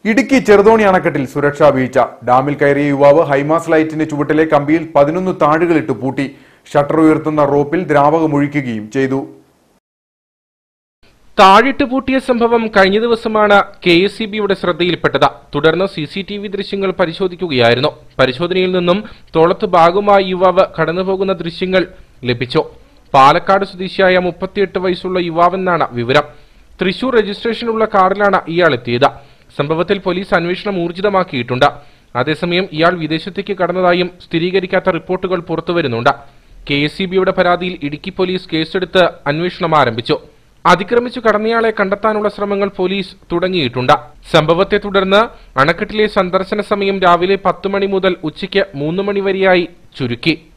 ഇടുക്കി ചെറുതോണി അണക്കെട്ടിൽ സുരക്ഷാ വീഴ്ച ഡാമിൽ കയറിയ യുവാവ് ഹൈമാസ് ലൈറ്റിന്റെ ചുവട്ടിലെ കമ്പിയിൽ പതിനൊന്ന് താഴുകളിട്ട് പൂട്ടി ഷട്ടർ ഉയർത്തുന്ന റോപ്പിൽ ദ്രാവകമൊഴിക്കുകയും ചെയ്തു താഴിട്ട് പൂട്ടിയ സംഭവം കഴിഞ്ഞ ദിവസമാണ് കെ എസ് സി ബിയുടെ ശ്രദ്ധയിൽപ്പെട്ടത് തുടർന്ന് സി സി ടി വി ദൃശ്യങ്ങൾ പരിശോധിക്കുകയായിരുന്നു പരിശോധനയിൽ നിന്നും തോളത്ത് ഭാഗമായി യുവാവ് കടന്നുപോകുന്ന ദൃശ്യങ്ങൾ ലഭിച്ചു പാലക്കാട് സ്വദേശിയായ മുപ്പത്തിയെട്ട് വയസ്സുള്ള യുവാവെന്നാണ് വിവരം തൃശൂർ രജിസ്ട്രേഷനുള്ള കാറിലാണ് ഇയാൾ എത്തിയത് സംഭവത്തിൽ പോലീസ് അന്വേഷണം ഊർജിതമാക്കിയിട്ടുണ്ട് അതേസമയം ഇയാൾ വിദേശത്തേക്ക് കടന്നതായും സ്ഥിരീകരിക്കാത്ത റിപ്പോർട്ടുകൾ പുറത്തുവരുന്നുണ്ട് കെ എസ് സി ബിയുടെ പരാതിയിൽ ഇടുക്കി പോലീസ് കേസെടുത്ത് അന്വേഷണം ആരംഭിച്ചു അതിക്രമിച്ചു കടന്നയാളെ കണ്ടെത്താനുള്ള ശ്രമങ്ങൾ പോലീസ് തുടങ്ങിയിട്ടുണ്ട് സംഭവത്തെ തുടർന്ന് അണക്കെട്ടിലെ സന്ദർശന സമയം രാവിലെ പത്ത് മണി മുതൽ ഉച്ചയ്ക്ക് മൂന്ന് മണി വരെയായി ചുരുക്കി